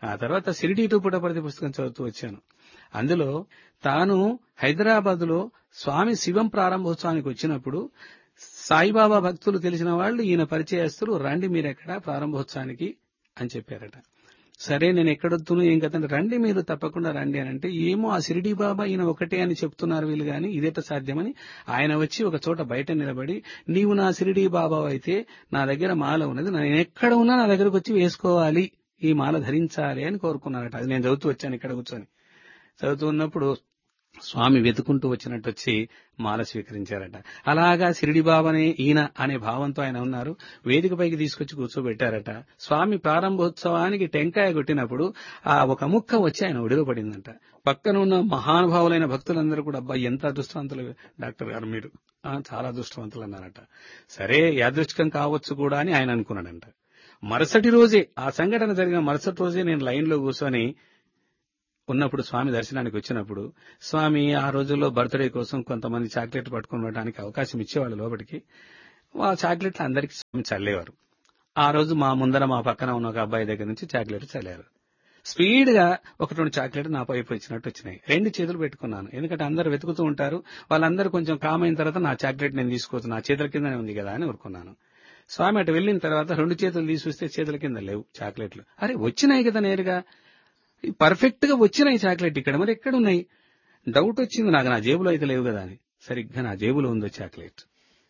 ఆ తర్వాత సిరిడి టు పుట్టపర్తి పుస్తకం చదువుతూ వచ్చాను అందులో తాను హైదరాబాద్ లో స్వామి శివం ప్రారంభోత్సవానికి వచ్చినప్పుడు సాయిబాబా భక్తులు తెలిసిన వాళ్ళు ఈయన పరిచయస్తులు రండి మీరెక్కడ ప్రారంభోత్సవానికి అని చెప్పారట సరే నేను ఎక్కడొద్దును ఏం కదండి రండి మీరు తప్పకుండా రండి అని అంటే ఏమో ఆ సిరిడి బాబా ఈయన ఒకటే అని చెప్తున్నారు వీళ్ళు గాని ఇదేట సాధ్యమని ఆయన వచ్చి ఒక చోట బయట నిలబడి నీవు నా సిరిడి బాబా అయితే నా దగ్గర మాల ఉన్నది నేను ఎక్కడ ఉన్నా నా దగ్గరకు వచ్చి వేసుకోవాలి ఈ మాల ధరించాలి అని కోరుకున్నారట అది నేను చదువుతూ వచ్చాను ఇక్కడ కూర్చొని చదువుతూ ఉన్నప్పుడు స్వామి వెతుకుంటూ వచ్చినట్టు వచ్చి మాల స్వీకరించారట అలాగా సిరిడి బాబానే ఈయన అనే భావంతో ఆయన ఉన్నారు వేదికపైకి తీసుకొచ్చి కూర్చోబెట్టారట స్వామి ప్రారంభోత్సవానికి టెంకాయ కొట్టినప్పుడు ఆ ఒక ముక్క వచ్చి ఆయన ఒడిలో పడిందంట పక్కన ఉన్న మహానుభావులైన భక్తులందరూ కూడా అబ్బాయి ఎంత అదృష్టవంతులు డాక్టర్ గారు మీరు "ఆ, చాలా అదృష్టవంతులు అన్నారట సరే యాదృష్టికం కావచ్చు కూడా అని ఆయన అనుకున్నాడంట మరుసటి రోజే ఆ సంఘటన జరిగిన మరుసటి రోజే నేను లైన్లో కూర్చొని ఉన్నప్పుడు స్వామి దర్శనానికి వచ్చినప్పుడు స్వామి ఆ రోజుల్లో బర్త్డే కోసం కొంతమంది చాక్లెట్ పట్టుకుని ఉండడానికి అవకాశం ఇచ్చేవాళ్ళు లోపలికి ఆ చాక్లెట్లు అందరికీ స్వామి చల్లేవారు ఆ రోజు మా ముందర మా పక్కన ఉన్న ఒక అబ్బాయి దగ్గర నుంచి చాక్లెట్ చల్లారు స్పీడ్ గా ఒక రెండు చాక్లెట్ నా పైపు వచ్చినట్టు వచ్చినాయి రెండు చేతులు పెట్టుకున్నాను ఎందుకంటే అందరు వెతుకుతూ ఉంటారు వాళ్ళందరూ కొంచెం కామ్ అయిన తర్వాత నా చాక్లెట్ నేను తీసుకోవచ్చు నా చేతుల కిందనే ఉంది కదా అని ఊరుకున్నాను స్వామి అటు వెళ్ళిన తర్వాత రెండు చేతులు తీసిస్తే చేతుల కింద లేవు చాక్లెట్లు అరే వచ్చినాయి కదా నేరుగా పర్ఫెక్ట్ గా వచ్చినాయి చాక్లెట్ ఇక్కడ మరి ఎక్కడ ఉన్నాయి డౌట్ వచ్చింది నాకు నా జేబులో అయితే లేవు కదా అని సరిగ్గా నా జేబులో ఉందో చాక్లెట్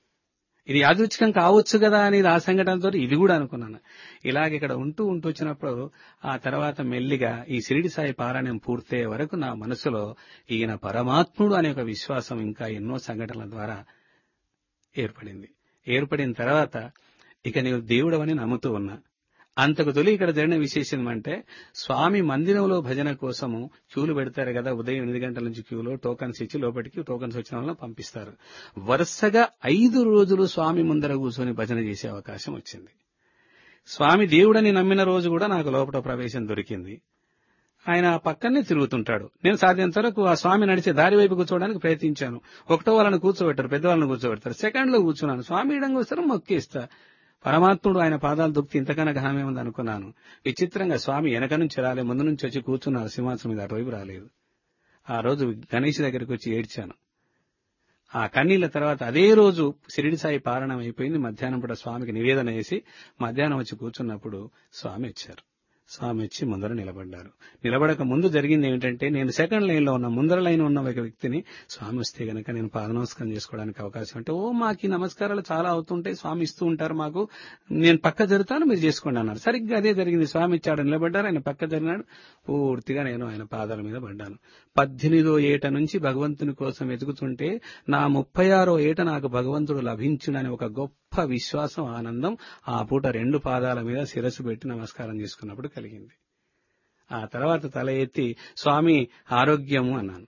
ఇది యాదృచ్ఛికం కావచ్చు కదా అని ఆ సంఘటనతో ఇది కూడా అనుకున్నాను ఇలాగ ఇక్కడ ఉంటూ ఉంటూ వచ్చినప్పుడు ఆ తర్వాత మెల్లిగా ఈ షిరిడి సాయి పారాయణం పూర్తయ్యే వరకు నా మనసులో ఈయన పరమాత్ముడు అనే ఒక విశ్వాసం ఇంకా ఎన్నో సంఘటనల ద్వారా ఏర్పడింది ఏర్పడిన తర్వాత ఇక నీవు దేవుడవని నమ్ముతూ ఉన్నా అంతకు తొలి ఇక్కడ జరిగిన విశేషం అంటే స్వామి మందిరంలో భజన కోసము క్యూలు పెడతారు కదా ఉదయం ఎనిమిది గంటల నుంచి క్యూలో టోకన్స్ ఇచ్చి లోపలికి టోకన్స్ వచ్చిన వాళ్ళని పంపిస్తారు వరుసగా ఐదు రోజులు స్వామి ముందర కూర్చొని భజన చేసే అవకాశం వచ్చింది స్వామి దేవుడని నమ్మిన రోజు కూడా నాకు లోపల ప్రవేశం దొరికింది ఆయన ఆ పక్కనే తిరుగుతుంటాడు నేను సాధ్యంత వరకు ఆ స్వామి నడిచే దారి వైపు కూర్చోవడానికి ప్రయత్నించాను ఒకటో వాళ్ళని కూర్చోబెట్టారు పెద్దవాళ్ళని కూర్చోబెడతారు సెకండ్ లో కూర్చున్నాను స్వామి ఇడంగా వస్తారు మొక్కేస్తా పరమాత్ముడు ఆయన పాదాలు దొక్కి ఇంతకన్నా ఘనమేముంది అనుకున్నాను విచిత్రంగా స్వామి వెనక నుంచి రాలే ముందు నుంచి వచ్చి కూర్చున్నారు సింహాసనం మీద అటువైపు రాలేదు ఆ రోజు గణేష్ దగ్గరికి వచ్చి ఏడ్చాను ఆ కన్నీళ్ల తర్వాత అదే రోజు షిరిడి సాయి పారణం అయిపోయింది మధ్యాహ్నం పూట స్వామికి నివేదన చేసి మధ్యాహ్నం వచ్చి కూర్చున్నప్పుడు స్వామి వచ్చారు స్వామి వచ్చి ముందర నిలబడ్డారు నిలబడక ముందు జరిగింది ఏమిటంటే నేను సెకండ్ లైన్ లో ఉన్న ముందర లైన్ ఉన్న ఒక వ్యక్తిని స్వామి వస్తే గనక నేను పాద నమస్కారం చేసుకోవడానికి అవకాశం అంటే ఓ మాకు ఈ నమస్కారాలు చాలా అవుతుంటాయి స్వామి ఇస్తూ ఉంటారు మాకు నేను పక్క జరుగుతాను మీరు చేసుకోండి అన్నారు సరిగ్గా అదే జరిగింది స్వామి ఇచ్చాడు నిలబడ్డారు ఆయన పక్క జరిగినాడు పూర్తిగా నేను ఆయన పాదాల మీద పడ్డాను పద్దెనిమిదో ఏట నుంచి భగవంతుని కోసం వెతుకుతుంటే నా ముప్పై ఆరో ఏట నాకు భగవంతుడు లభించునని ఒక గొప్ప విశ్వాసం ఆనందం ఆ పూట రెండు పాదాల మీద శిరస్సు పెట్టి నమస్కారం చేసుకున్నప్పుడు కలిగింది ఆ తర్వాత తల ఎత్తి స్వామి ఆరోగ్యము అన్నాను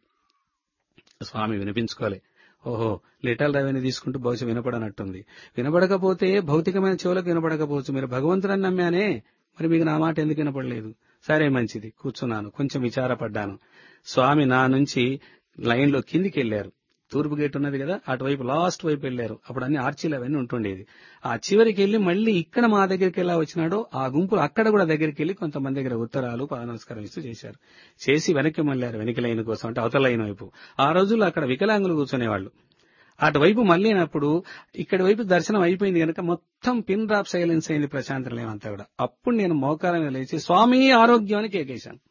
స్వామి వినిపించుకోలే ఓహో లిటల్ రవిని తీసుకుంటూ బహుశా వినపడనట్టుంది వినపడకపోతే భౌతికమైన చెవులకు వినపడకపోవచ్చు మీరు భగవంతుడని నమ్మానే మరి మీకు నా మాట ఎందుకు వినపడలేదు సరే మంచిది కూర్చున్నాను కొంచెం విచారపడ్డాను స్వామి నా నుంచి లైన్లో కిందికి వెళ్లారు తూర్పు గేట్ ఉన్నది కదా అటువైపు లాస్ట్ వైపు వెళ్లారు అప్పుడు అన్ని ఆర్చీలు అవన్నీ ఉంటుండేది ఆ చివరికి వెళ్లి మళ్ళీ ఇక్కడ మా దగ్గరికి ఎలా వచ్చినాడో ఆ గుంపులు అక్కడ కూడా దగ్గరికి వెళ్లి కొంతమంది దగ్గర ఉత్తరాలు పాద నమస్కారం ఇస్తూ చేశారు చేసి వెనక్కి మళ్ళారు వెనక లైన్ కోసం అంటే అవతల లైన్ వైపు ఆ రోజుల్లో అక్కడ వికలాంగులు కూర్చునేవాళ్ళు అటువైపు మళ్ళీనప్పుడు ఇక్కడి వైపు దర్శనం అయిపోయింది కనుక మొత్తం పిన్ డ్రాప్ సైలెన్స్ అయింది ప్రశాంత నిలయం అంతా కూడా అప్పుడు నేను మోకాల మీద లేచి స్వామి ఆరోగ్యం అని కేకేశాను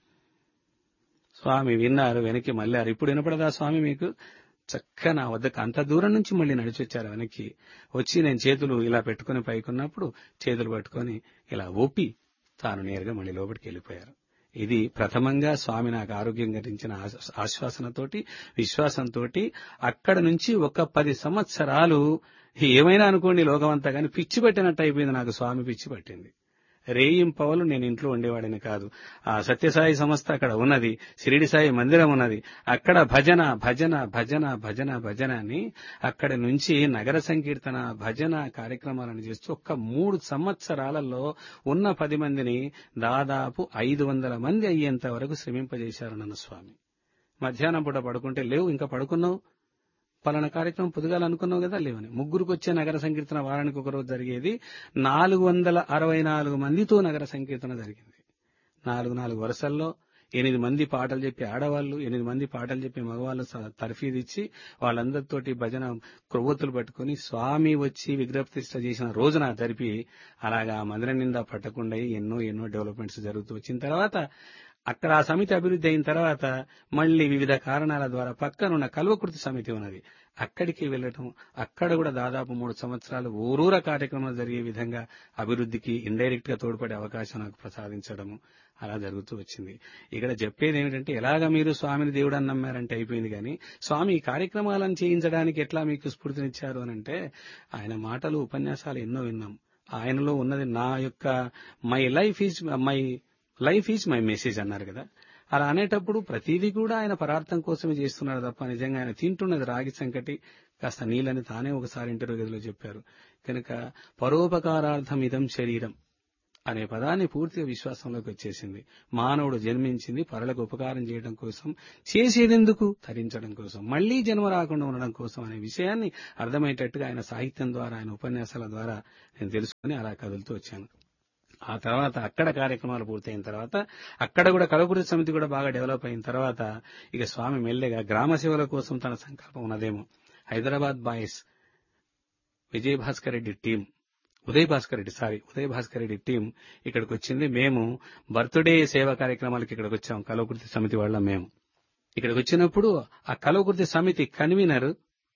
స్వామి విన్నారు వెనక్కి మళ్ళారు ఇప్పుడు వినపడదా స్వామి మీకు చక్కగా నా వద్దకు అంత దూరం నుంచి మళ్ళీ నడిచి వచ్చారు వెనక్కి వచ్చి నేను చేతులు ఇలా పెట్టుకుని పైకున్నప్పుడు చేతులు పట్టుకొని ఇలా ఊపి తాను నేరుగా మళ్ళీ లోపలికి వెళ్ళిపోయారు ఇది ప్రథమంగా స్వామి నాకు ఆరోగ్యం గరించిన ఆశ- ఆశ్వాసనతోటి విశ్వాసంతో అక్కడ నుంచి ఒక పది సంవత్సరాలు ఏమైనా అనుకోండి లోకమంతా కానీ పిచ్చి పట్టినట్టు అయిపోయింది నాకు స్వామి పిచ్చి పట్టింది రేయింపవలు నేను ఇంట్లో ఉండేవాడిని కాదు ఆ సత్యసాయి సంస్థ అక్కడ ఉన్నది షిరిడి సాయి మందిరం ఉన్నది అక్కడ భజన భజన భజన భజన భజన అని అక్కడి నుంచి నగర సంకీర్తన భజన కార్యక్రమాలను చేస్తూ ఒక్క మూడు సంవత్సరాలలో ఉన్న పది మందిని దాదాపు ఐదు వందల మంది అయ్యేంత వరకు శ్రమింపజేశారు నన్ను స్వామి మధ్యాహ్నం పూట పడుకుంటే లేవు ఇంకా పడుకున్నావు పలానా కార్యక్రమం పొదుగాలు అనుకున్నావు కదా లేవని ముగ్గురికి వచ్చే నగర సంకీర్తన వారానికి ఒక రోజు జరిగేది నాలుగు వందల అరవై నాలుగు మందితో నగర సంకీర్తన జరిగింది నాలుగు నాలుగు వరుసల్లో ఎనిమిది మంది పాటలు చెప్పి ఆడవాళ్ళు ఎనిమిది మంది పాటలు చెప్పి మగవాళ్ళు స- తర్ఫీదు ఇచ్చి వాళ్ళందరితోటి భజన క్రొవ్వొత్తులు పట్టుకొని స్వామి వచ్చి విగ్రహప్రతిష్ఠ చేసిన రోజున జరిపి అలాగా మందిరం నిండా పట్టకుండా ఎన్నో ఎన్నో డెవలప్మెంట్స్ జరుగుతూ వచ్చిన తర్వాత అక్కడ ఆ సమితి అభివృద్ధి అయిన తర్వాత మళ్ళీ వివిధ కారణాల ద్వారా పక్కనున్న కల్వకృతి సమితి ఉన్నది అక్కడికి వెళ్ళటం అక్కడ కూడా దాదాపు మూడు సంవత్సరాలు ఊరూర కార్యక్రమాలు జరిగే విధంగా అభివృద్ధికి ఇండైరెక్ట్ గా తోడ్పడే అవకాశం నాకు ప్రసాదించడము అలా జరుగుతూ వచ్చింది ఇక్కడ చెప్పేది ఏమిటంటే ఎలాగ మీరు స్వామిని దేవుడు అని నమ్మారంటే అయిపోయింది కానీ స్వామి ఈ కార్యక్రమాలను చేయించడానికి ఎట్లా మీకు స్ఫూర్తినిచ్చారు అని అంటే ఆయన మాటలు ఉపన్యాసాలు ఎన్నో విన్నాం ఆయనలో ఉన్నది నా యొక్క my life is my life is my message అన్నారు కదా అలా అనేటప్పుడు ప్రతిదీ కూడా ఆయన పరార్థం కోసమే చేస్తున్నాడు తప్ప నిజంగా ఆయన తింటున్నది రాగి సంకటి కాస్త నీళ్ళని తానే ఒకసారి ఇంటర్వ్యూ గదిలో చెప్పారు కనుక పరోపకారార్థం ఇదం శరీరం అనే పదాన్ని పూర్తిగా విశ్వాసంలోకి వచ్చేసింది మానవుడు జన్మించింది పరులకు ఉపకారం చేయడం కోసం చేసేదెందుకు తరించడం కోసం మళ్లీ జన్మ రాకుండా ఉండడం కోసం అనే విషయాన్ని అర్థమయ్యేటట్టుగా ఆయన సాహిత్యం ద్వారా ఆయన ఉపన్యాసాల ద్వారా నేను తెలుసుకుని అలా కదులుతూ వచ్చాను ఆ తర్వాత అక్కడ కార్యక్రమాలు పూర్తయిన తర్వాత అక్కడ కూడా కలకుర్తి సమితి కూడా బాగా డెవలప్ అయిన తర్వాత ఇక స్వామి మెల్లగా గ్రామ సేవల కోసం తన సంకల్పం ఉన్నదేమో Hyderabad boys Vijay Bhaskar Reddy team Uday Bhaskar Reddy sorry Uday Bhaskar Reddy team ఇక్కడికి వచ్చింది మేము బర్త్డే సేవా కార్యక్రమాలకి ఇక్కడికి వచ్చాం కలవకృతి సమితి వాళ్ళ మేము ఇక్కడికి వచ్చినప్పుడు ఆ కలవకృతి సమితి కన్వీనర్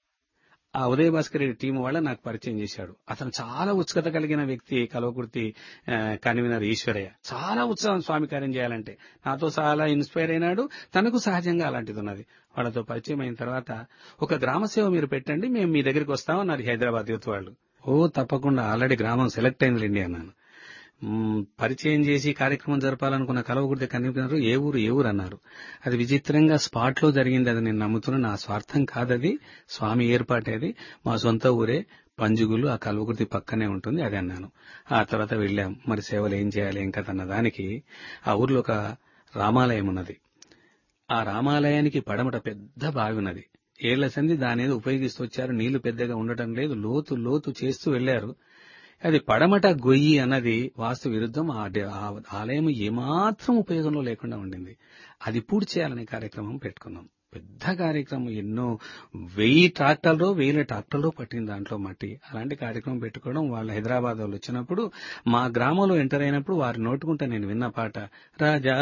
ఆ ఉదయ్ భాస్కర్ రెడ్డి టీం వాళ్ళ నాకు పరిచయం చేశాడు అతను చాలా ఉత్సుకత కలిగిన వ్యక్తి కలవకుర్తి ఆ, కన్వీనర్ ఈశ్వరయ్య చాలా ఉత్సాహం స్వామి కార్యం చేయాలంటే నాతో చాలా ఇన్స్పైర్ అయినాడు తనకు సహజంగా అలాంటిది ఉన్నది వాళ్ళతో పరిచయం అయిన తర్వాత ఒక గ్రామ సేవ మీరు పెట్టండి మేము మీ దగ్గరికి వస్తామన్నారు హైదరాబాద్ యూత్ వాళ్ళు ఓ తప్పకుండా ఆల్రెడీ గ్రామం సెలెక్ట్ అయింది అన్నాను మ్మ్, పరిచయం చేసి కార్యక్రమం జరపాలనుకున్న కలవకుర్తి కన్వీనర్ ఏ ఊరు ఏ ఊరు అన్నారు అది విచిత్రంగా స్పాట్ లో జరిగింది అది నేను నమ్ముతున్నా నా స్వార్థం కాదది స్వామి ఏర్పాటేది మా సొంత ఊరే పంజుగులు ఆ కల్వకుర్తి పక్కనే ఉంటుంది అది అన్నాను ఆ తర్వాత వెళ్ళాం మరి సేవలు ఏం చేయాలి ఏం కథ అన్న దానికి ఆ ఊర్లో ఒక రామాలయం ఉన్నది ఆ రామాలయానికి పడమట పెద్ద బావి ఉన్నది ఏళ్ల సంది దాని ఏదో ఉపయోగిస్తూ వచ్చారు నీళ్లు పెద్దగా ఉండటం లేదు లోతు లోతు చేస్తూ వెళ్లారు అది పడమట గొయ్యి అన్నది వాస్తు విరుద్ధం ఆ డే- ఆ ఆలయం ఏమాత్రం ఉపయోగంలో లేకుండా ఉండింది అది పూర్తి చేయాలనే కార్యక్రమం పెట్టుకున్నాం పెద్ద కార్యక్రమం ఎన్నో వెయ్యి ట్రాక్టర్లు వేల ట్రాక్టర్లు పట్టింది దాంట్లో మట్టి అలాంటి కార్యక్రమం పెట్టుకోవడం వాళ్ళు హైదరాబాద్ వాళ్ళు వచ్చినప్పుడు మా గ్రామంలో ఎంటర్ అయినప్పుడు వారి నోటుకుంటే నేను విన్న పాట రాజా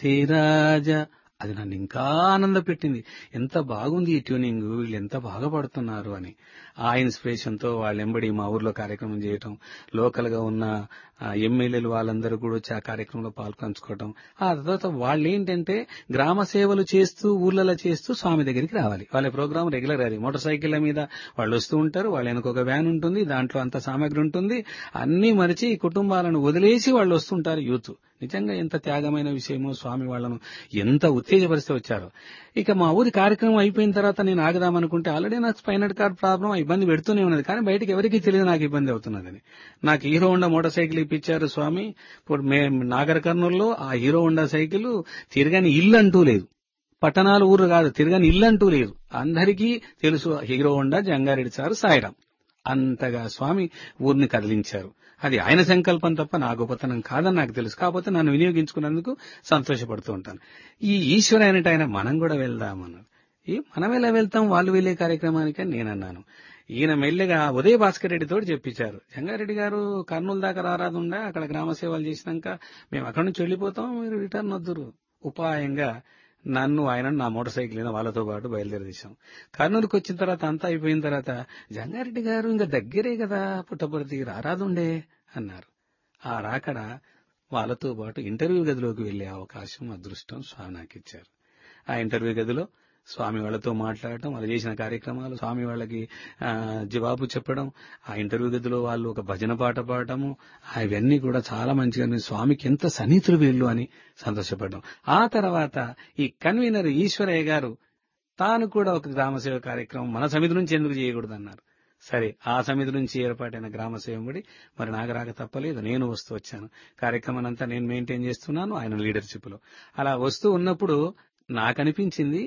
రాజా అది నన్ను ఇంకా ఆనంద పెట్టింది ఎంత బాగుంది ఈ ట్యూనింగ్ వీళ్ళు ఎంత బాగా పడుతున్నారు అని ఆ ఇన్స్పిరేషన్ తో వాళ్ళ ఎంబడి మా ఊర్లో కార్యక్రమం చేయటం లోకల్ గా ఉన్న ఆ, ఎమ్మెల్యేలు వాళ్ళందరూ కూడా వచ్చి ఆ కార్యక్రమంలో పాల్పంచుకోవటం ఆ తర్వాత వాళ్ళు ఏంటంటే గ్రామ సేవలు చేస్తూ ఊర్లలో చేస్తూ స్వామి దగ్గరికి రావాలి వాళ్ళ ప్రోగ్రామ్ రెగ్యులర్ అది మోటార్ సైకిళ్ల మీద వాళ్ళు వస్తూ ఉంటారు వాళ్ళ వెనక ఒక వ్యాన్ ఉంటుంది దాంట్లో అంత సామాగ్రి ఉంటుంది అన్ని మరిచి ఈ కుటుంబాలను వదిలేసి వాళ్ళు వస్తుంటారు యూత్ నిజంగా ఎంత త్యాగమైన విషయమో స్వామి వాళ్ళను ఎంత ఉత్తేజపరిస్తే వచ్చారో ఇక మా ఊరి కార్యక్రమం అయిపోయిన తర్వాత నేను ఆగదామనుకుంటే ఆల్రెడీ నాకు స్పైనల్ కార్డ్ ప్రాబ్లం ఆ ఇబ్బంది పెడుతూనే ఉన్నది కానీ బయటకు ఎవరికీ తెలియదు నాకు ఇబ్బంది అవుతున్నదని నాకు హీరో హోండా మోటార్ సైకిల్ ఇప్పించారు స్వామి ఇప్పుడు మేము నాగర్ కర్నూలులో ఆ హీరో హోండా సైకిల్ తిరగని ఇల్లు అంటూ లేదు పట్టణాలు ఊరు కాదు తిరగని ఇల్లు అంటూ లేదు అందరికీ తెలుసు hero honda Jangareddy sir Sairam అంతగా స్వామి ఊరిని కదిలించారు అది ఆయన సంకల్పం తప్ప నా గొప్పతనం కాదని నాకు తెలుసు కాకపోతే నన్ను వినియోగించుకున్నందుకు సంతోషపడుతూ ఉంటాను ఈ ఈశ్వర అయినట్టు ఆయన మనం కూడా వెళ్దామన్నారు ఈ మనం ఎలా వెళ్తాం వాళ్ళు వెళ్ళే కార్యక్రమానికి అని నేను అన్నాను ఈయన మెల్లిగా ఉదయ భాస్కర్ రెడ్డితో చెప్పించారు జంగారెడ్డి గారు కర్నూలు దాకా రారాదుండా అక్కడ గ్రామ సేవలు చేసినాక మేము అక్కడి నుంచి వెళ్ళిపోతాం మీరు రిటర్న్ వద్దురు ఉపాయంగా నన్ను ఆయన నా మోటార్ సైకిల్ మీద వాళ్ళతో పాటు బయలుదేరదీశాం కర్నూలుకి వచ్చిన తర్వాత అంతా అయిపోయిన తర్వాత జంగారెడ్డి గారు ఇంకా దగ్గరే కదా పుట్టపర్తి రారాదుండే అన్నారు ఆ రాకడ వాళ్ళతో పాటు ఇంటర్వ్యూ గదిలోకి వెళ్లే అవకాశం అదృష్టం స్వామి నాకు ఇచ్చారు ఆ ఇంటర్వ్యూ గదిలో స్వామి వాళ్ళతో మాట్లాడటం వాళ్ళు చేసిన కార్యక్రమాలు స్వామి వాళ్ళకి ఆ, జవాబు చెప్పడం ఆ ఇంటర్వ్యూ గదిలో వాళ్ళు ఒక భజన పాట పాడటము అవన్నీ కూడా చాలా మంచిగా ఉంది. స్వామికి ఎంత సన్నిహితులు వీళ్ళు అని సంతోషపడ్డాం ఆ తర్వాత ఈ కన్వీనర్ ఈశ్వరయ్య గారు తాను కూడా ఒక గ్రామ సేవ కార్యక్రమం మన సమితి నుంచి ఎందుకు చేయకూడదు అన్నారు సరే ఆ సమితి నుంచి ఏర్పాటైన గ్రామ సేవకుడి మరి నాకు రాక తప్పలేదు నేను వస్తూ వచ్చాను కార్యక్రమం అంతా నేను మెయింటైన్ చేస్తున్నాను ఆయన లీడర్షిప్ లో అలా వస్తూ ఉన్నప్పుడు నాకు అనిపించింది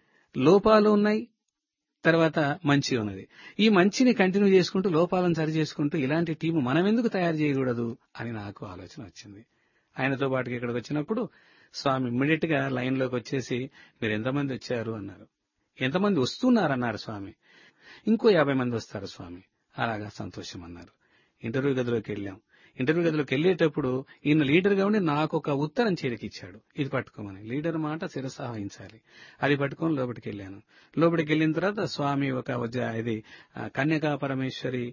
లోపాలు ఉన్నాయి తర్వాత మంచి ఉన్నది ఈ మంచిని కంటిన్యూ చేసుకుంటూ లోపాలను సరి చేసుకుంటూ ఇలాంటి టీము మనం ఎందుకు తయారు చేయకూడదు అని నాకు ఆలోచన వచ్చింది ఆయనతో పాటుగా ఇక్కడికి వచ్చినప్పుడు స్వామి ఇమ్మీడియట్ గా లైన్ లోకి వచ్చేసి మీరు ఎంతమంది వచ్చారు అన్నారు ఎంతమంది వస్తున్నారన్నారు స్వామి ఇంకో యాభై మంది వస్తారు స్వామి అలాగా సంతోషం అన్నారు ఇంటర్వ్యూ గదిలోకి వెళ్ళాం ఇంటర్వ్యూ గదిలోకి వెళ్ళేటప్పుడు ఈయన లీడర్ గా ఉండి నాకు ఒక ఉత్తరం చేరికిచ్చాడు ఇది పట్టుకోమని లీడర్ మాట శిరసాహించాలి అది పట్టుకొని లోపలికి వెళ్ళాను లోపలికి వెళ్ళిన తర్వాత స్వామి ఒక వజ్ర ఇది ఆ, కన్యకా పరమేశ్వరి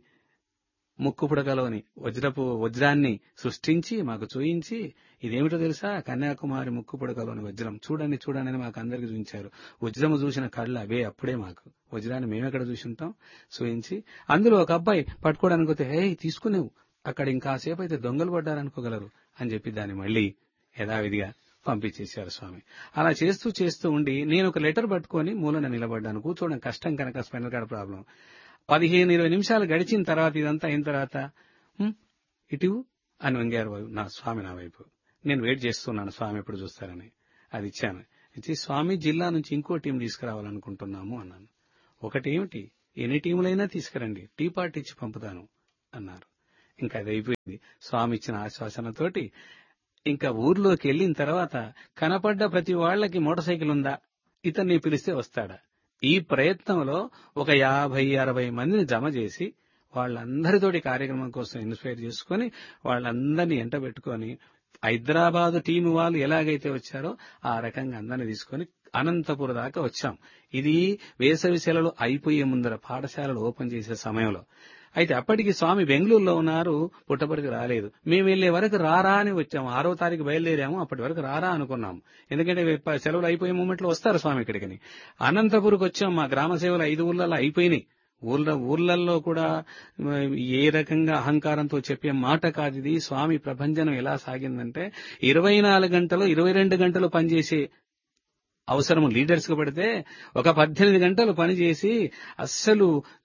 ముక్కు పుడకలోని వజ్రపు వజ్రాన్ని సృష్టించి మాకు చూయించి ఇదేమిటో తెలుసా కన్యాకుమారి ముక్కు పుడకలోని వజ్రం చూడండి చూడండి అని మాకు అందరికి చూపించారు వజ్రము చూసిన కళ్ళు అవే అప్పుడే మాకు వజ్రాన్ని మేమెక్కడ చూసింటాం చూయించి అందులో ఒక అబ్బాయి పట్టుకోవడానికి వస్తే హే తీసుకునేవు అక్కడ ఇంకాసేపు అయితే దొంగలు పడ్డారనుకోగలరు అని చెప్పి దాన్ని మళ్ళీ యథావిధిగా పంపించేశారు స్వామి అలా చేస్తూ చేస్తూ ఉండి నేను ఒక లెటర్ పట్టుకొని మూలన నిలబడ్డాను కూర్చోవడం కష్టం కనుక స్పైనల్ కార్డ్ ప్రాబ్లం పదిహేను ఇరవై నిమిషాలు గడిచిన తర్వాత ఇదంతా అయిన తర్వాత "హ్మ్, ఇటు అని వంగారు వా- నా స్వామి నా వైపు నేను వెయిట్ చేస్తున్నాను స్వామి ఎప్పుడు చూస్తారని అది ఇచ్చాను ఇచ్చి స్వామి జిల్లా నుంచి ఇంకో టీం తీసుకురావాలనుకుంటున్నాము అన్నాను ఒకటి ఏమిటి ఎన్ని టీములైనా తీసుకురండి టీ పార్టీ ఇచ్చి పంపుతాను అన్నారు ఇంకా అది అయిపోయింది స్వామి ఇచ్చిన ఆశ్వాసనతోటి ఇంకా ఊర్లోకి వెళ్ళిన తర్వాత కనపడ్డ ప్రతి వాళ్ళకి మోటార్ సైకిల్ ఉందా ఇతన్ని పిలిస్తే వస్తాడా ఈ ప్రయత్నంలో ఒక యాభై అరవై మందిని జమ చేసి వాళ్ళందరితోటి కార్యక్రమం కోసం ఇన్స్పైర్ చేసుకుని వాళ్ళందరినీ ఎంట పెట్టుకొని హైదరాబాద్ టీం వాళ్ళు ఎలాగైతే వచ్చారో ఆ రకంగా అందరిని తీసుకొని అనంతపురం దాకా వచ్చాం ఇది వేసవి సెలవులు అయిపోయే ముందర పాఠశాలలు ఓపెన్ చేసే సమయంలో అయితే అప్పటికి స్వామి బెంగళూరులో ఉన్నారు పుట్టపర్తికి రాలేదు మేము వెళ్లే వరకు రారా అని వచ్చాము ఆరో తారీఖు బయలుదేరాము అప్పటి వరకు రారా అనుకున్నాము ఎందుకంటే ప- సెలవులు అయిపోయే మూమెంట్ లో వస్తారు స్వామి ఇక్కడికి అనంతపురకు వచ్చాం మా గ్రామ సేవలు ఐదు ఊర్లలో అయిపోయినాయి ఊర్ల ఊర్లల్లో కూడా మ, ఏ రకంగా అహంకారంతో చెప్పే మాట కాదు ఇది స్వామి ప్రభంజనం ఎలా సాగిందంటే ఇరవై నాలుగు గంటలు ఇరవై రెండు గంటలు పనిచేసే అవసరం లీడర్స్ కు పడితే ఒక పద్దెనిమిది గంటలు పనిచేసి అస్సలు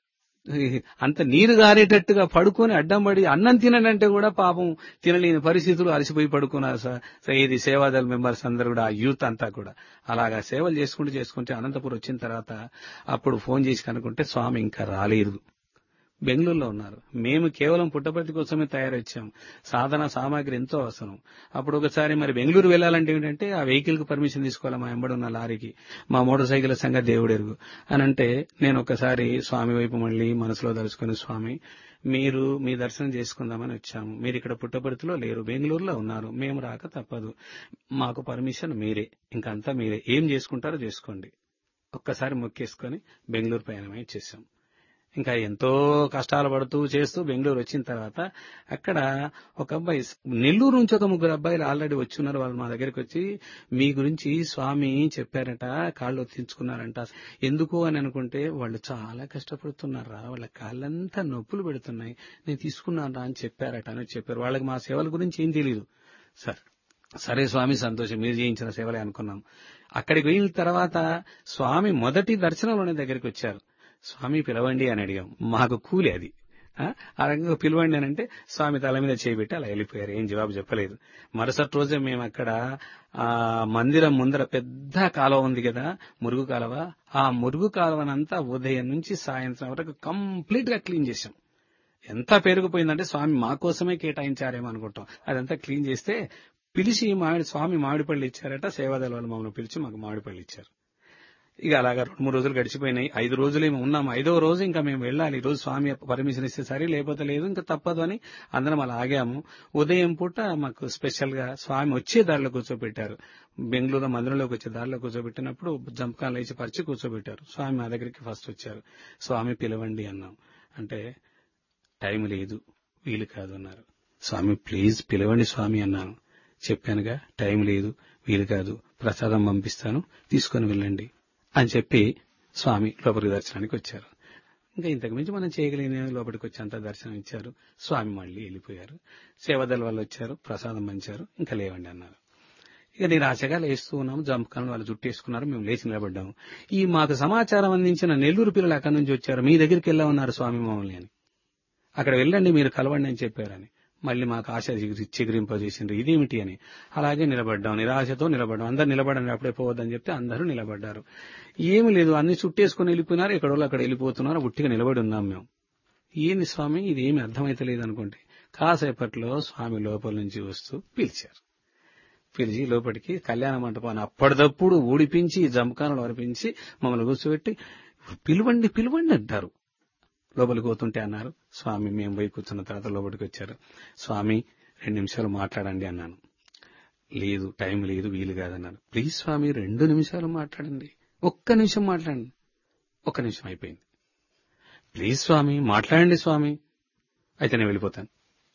అంత నీరు గారేటట్టుగా పడుకొని అడ్డం పడి అన్నం తిననంటే కూడా పాపం తినలేని పరిస్థితులు అలసిపోయి పడుకున్నారు సార్ సో ఇది సేవాదళ మెంబర్స్ అందరూ కూడా ఆ యూత్ అంతా కూడా అలాగా సేవలు చేసుకుంటూ చేసుకుంటే అనంతపురం వచ్చిన తర్వాత అప్పుడు ఫోన్ చేసి కనుక్కుంటే స్వామి ఇంకా రాలేదు బెంగళూరులో ఉన్నారు మేము కేవలం పుట్టపర్తి కోసమే తయారొచ్చాం సాధన సామాగ్రి ఎంతో అవసరం అప్పుడు ఒకసారి మరి బెంగళూరు వెళ్ళాలంటే ఏంటంటే ఆ వెహికల్ కు పర్మిషన్ తీసుకోవాలి మా ఎంబడున్న లారీకి మా మోటార్ సైకిల్ సంగతి దేవుడెరుగు అని అంటే నేను ఒకసారి స్వామి వైపు మళ్ళీ మనసులో తలుచుకుని స్వామి మీరు మీ దర్శనం చేసుకుందామని వచ్చాము మీరు ఇక్కడ పుట్టపర్తిలో లేరు బెంగళూరులో ఉన్నారు మేము రాక తప్పదు మాకు పర్మిషన్ మీరే ఇంకంతా మీరే ఏం చేసుకుంటారో చేసుకోండి ఒక్కసారి మొక్కేసుకొని బెంగళూరు ప్రయాణమై చేశాం ఇంకా ఎంతో కష్టాలు పడుతూ చేస్తూ బెంగళూరు వచ్చిన తర్వాత అక్కడ ఒక అబ్బాయి నెల్లూరు నుంచి ఒక ముగ్గురు అబ్బాయిలు ఆల్రెడీ వచ్చి ఉన్నారు వాళ్ళు మా దగ్గరికి వచ్చి మీ గురించి స్వామి చెప్పారట కాళ్ళు ఒత్తించుకున్నారంట ఎందుకు అని అనుకుంటే వాళ్ళు చాలా కష్టపడుతున్నారా వాళ్ళ కాళ్ళంతా నొప్పులు పెడుతున్నాయి నేను తీసుకున్నాను అని చెప్పారట అని చెప్పారు వాళ్ళకి మా సేవల గురించి ఏం తెలియదు సార్ సరే స్వామి సంతోషం మీరు చేయించిన సేవలే అనుకున్నాం అక్కడికి వెళ్ళిన తర్వాత స్వామి మొదటి దర్శనంలోనే దగ్గరికి వచ్చారు స్వామి పిలవండి అని అడిగాం మాకు కూలి అది ఆ ఆ రకంగా పిలవండి అని అంటే స్వామి తల మీద చేయబెట్టి అలా వెళ్ళిపోయారు ఏం జవాబు చెప్పలేదు మరుసటి రోజే మేము అక్కడ ఆ మందిరం ముందర పెద్ద కాలువ ఉంది కదా మురుగు కాలువ ఆ మురుగు కాలువనంతా ఉదయం నుంచి సాయంత్రం వరకు కంప్లీట్ గా క్లీన్ చేశాం ఎంత పెరిగిపోయిందంటే స్వామి మా కోసమే కేటాయించారేమో అనుకుంటాం అదంతా క్లీన్ చేస్తే పిలిచి మామిడి స్వామి మామిడిపళ్ళు ఇచ్చారట సేవాదళ వాళ్ళు మమ్మల్ని పిలిచి మాకు మామిడిపళ్ళు ఇచ్చారు ఇక అలాగా రెండు మూడు రోజులు గడిచిపోయినాయి ఐదు రోజులు ఏమో ఉన్నాం ఐదో రోజు ఇంకా మేము వెళ్ళాలి ఈ రోజు స్వామి పర్మిషన్ ఇస్తే సరే లేకపోతే లేదు ఇంకా తప్పదు అని అందరం అలా ఆగాము ఉదయం పూట మాకు స్పెషల్ గా స్వామి వచ్చే దారిలో కూర్చోబెట్టారు బెంగళూరు మందిరంలోకి వచ్చే దారిలో కూర్చోబెట్టినప్పుడు జంపకాలు వేసి పరిచి కూర్చోబెట్టారు స్వామి మా దగ్గరికి ఫస్ట్ వచ్చారు స్వామి పిలవండి అన్నాం అంటే టైం లేదు వీలు కాదు అన్నారు స్వామి ప్లీజ్ పిలవండి స్వామి అన్నాను చెప్పానుగా టైం లేదు వీలు కాదు ప్రసాదం పంపిస్తాను తీసుకొని వెళ్ళండి అని చెప్పి స్వామి లోపలికి దర్శనానికి వచ్చారు ఇంకా ఇంతకు మించి మనం చేయగలిగిన లోపలికి వచ్చి అంతా దర్శనం ఇచ్చారు స్వామి మళ్ళీ వెళ్ళిపోయారు సేవదల వాళ్ళు వచ్చారు ప్రసాదం పంచారు ఇంకా లేవండి అన్నారు ఇక నిరాశగా లేస్తూ ఉన్నాము జంపకాలను వాళ్ళు జుట్టేసుకున్నారు మేము లేచి నిలబడ్డాము ఈ మాకు సమాచారం అందించిన నెల్లూరు పిల్లలు అక్కడి నుంచి వచ్చారు మీ దగ్గరికి వెళ్ళామన్నారు స్వామి మమ్మల్ని అని అక్కడ వెళ్ళండి మీరు కలవండి అని చెప్పారని మళ్ళీ మాకు ఆశ చిగురి- చిగురింపజేసిండ్రు ఇదేమిటి అని అలాగే నిలబడ్డాం నిరాశతో నిలబడ్డాం అందరు నిలబడండి అప్పుడే పోవద్దని చెప్తే అందరూ నిలబడ్డారు ఏమి లేదు అన్ని చుట్టేసుకుని వెళ్ళిపోయినారు ఇక్కడ వాళ్ళు అక్కడ వెళ్ళిపోతున్నారు ఉట్టిగా నిలబడి ఉన్నాం మేము ఏంది స్వామి ఇది ఏమి అర్థమైతలేదు అనుకుంటే కాసేపట్లో స్వామి లోపల నుంచి వస్తూ పిలిచారు పిలిచి లోపలికి కళ్యాణ మంటపాన్ని అప్పటిదప్పుడు ఊడిపించి జమకానులు అర్పించి మమ్మల్ని కూర్చోబెట్టి పిలువండి పిలువండి అంటారు లోపలికి పోతుంటే అన్నారు స్వామి మేము పోయి కూర్చున్న తర్వాత లోపలికి వచ్చారు స్వామి రెండు నిమిషాలు మాట్లాడండి అన్నాను లేదు టైం లేదు వీలు కాదన్నారు ప్లీజ్ స్వామి రెండు నిమిషాలు మాట్లాడండి ఒక్క నిమిషం మాట్లాడండి ఒక్క నిమిషం అయిపోయింది ప్లీజ్ స్వామి మాట్లాడండి స్వామి అయితే నేను వెళ్ళిపోతాను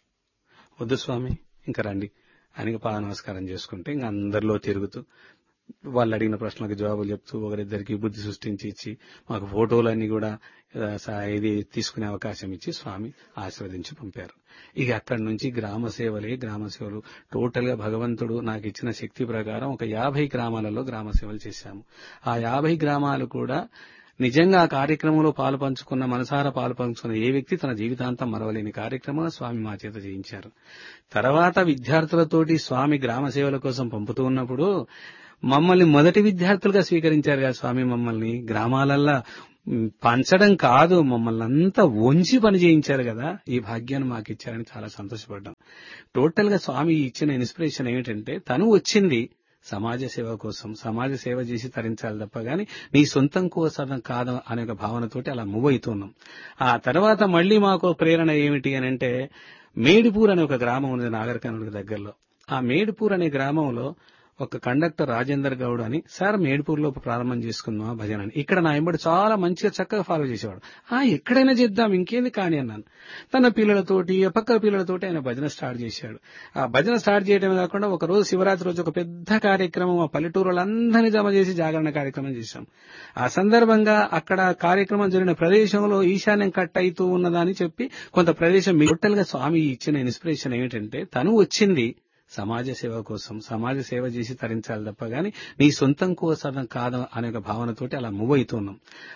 వద్దు స్వామి ఇంకా రండి అని పాద నమస్కారం చేసుకుంటే ఇంకా అందరిలో తిరుగుతూ వాళ్ళు అడిగిన ప్రశ్నలకు జవాబులు చెప్తూ ఒకరిద్దరికి బుద్ధి సృష్టించి ఇచ్చి మాకు ఫోటోలన్నీ కూడా ఆ, సా- ఇది తీసుకునే అవకాశం ఇచ్చి స్వామి ఆశీర్వదించి పంపారు ఇక అక్కడి నుంచి గ్రామ సేవలే గ్రామ సేవలు టోటల్ గా భగవంతుడు నాకు ఇచ్చిన శక్తి ప్రకారం ఒక యాభై గ్రామాలలో గ్రామ సేవలు చేశాము ఆ యాభై గ్రామాలు కూడా నిజంగా ఆ కార్యక్రమంలో పాలు పంచుకున్న మనసారా పాలు పంచుకున్న ఏ వ్యక్తి తన జీవితాంతం మరవలేని కార్యక్రమం స్వామి మా చేత చేయించారు తర్వాత విద్యార్థులతోటి స్వామి గ్రామ సేవల కోసం పంపుతూ ఉన్నప్పుడు మమ్మల్ని మొదటి విద్యార్థులుగా స్వీకరించారు కదా స్వామి మమ్మల్ని గ్రామాలల్లా మ్, పంచడం కాదు మమ్మల్ని అంతా వంచి పని చేయించారు కదా ఈ భాగ్యాన్ని మాకు ఇచ్చారని చాలా సంతోషపడ్డాం టోటల్ గా స్వామి ఇచ్చిన ఇన్స్పిరేషన్ ఏమిటంటే తను వచ్చింది సమాజ సేవ కోసం సమాజ సేవ చేసి తరించాలి తప్ప గాని నీ సొంతం కోసం కాదు అనే ఒక భావనతోటి అలా మూవ్ అవుతున్నాం ఆ తర్వాత మళ్ళీ మాకు ప్రేరణ ఏమిటి అని అంటే మేడిపూర్ అనే ఒక గ్రామం ఉంది నాగరికర్ణుడికి దగ్గరలో ఆ మేడిపూర్ అనే గ్రామంలో ఒక కండక్టర్ రాజేందర్ గౌడ్ అని సార్ మేడిపూర్లో ప్రారంభం చేసుకుందాం ఆ భజన అని ఇక్కడ నా ఎంబడి చాలా మంచిగా చక్కగా ఫాలో చేసేవాడు ఆ ఎక్కడైనా చేద్దాం ఇంకేంది కాని అన్నాను తన పిల్లలతోటి ఆ పక్కల పిల్లలతోటి ఆయన భజన స్టార్ట్ చేశాడు ఆ భజన స్టార్ట్ చేయడమే కాకుండా ఒక రోజు శివరాత్రి రోజు ఒక పెద్ద కార్యక్రమం ఆ పల్లెటూరులందరినీ జమ చేసి జాగరణ కార్యక్రమం చేశాం ఆ సందర్భంగా అక్కడ కార్యక్రమం జరిగిన ప్రదేశంలో ఈశాన్యం కట్ అవుతూ ఉన్నదని చెప్పి కొంత ప్రదేశం టోటల్ గా స్వామి ఇచ్చిన ఇన్స్పిరేషన్ ఏమిటంటే తను వచ్చింది సమాజ సేవ కోసం సమాజ సేవ చేసి తరించాలి తప్ప గాని నీ సొంతం కోసం కాదు అనే ఒక భావనతోటి అలా మూవ్ అవుతున్నాం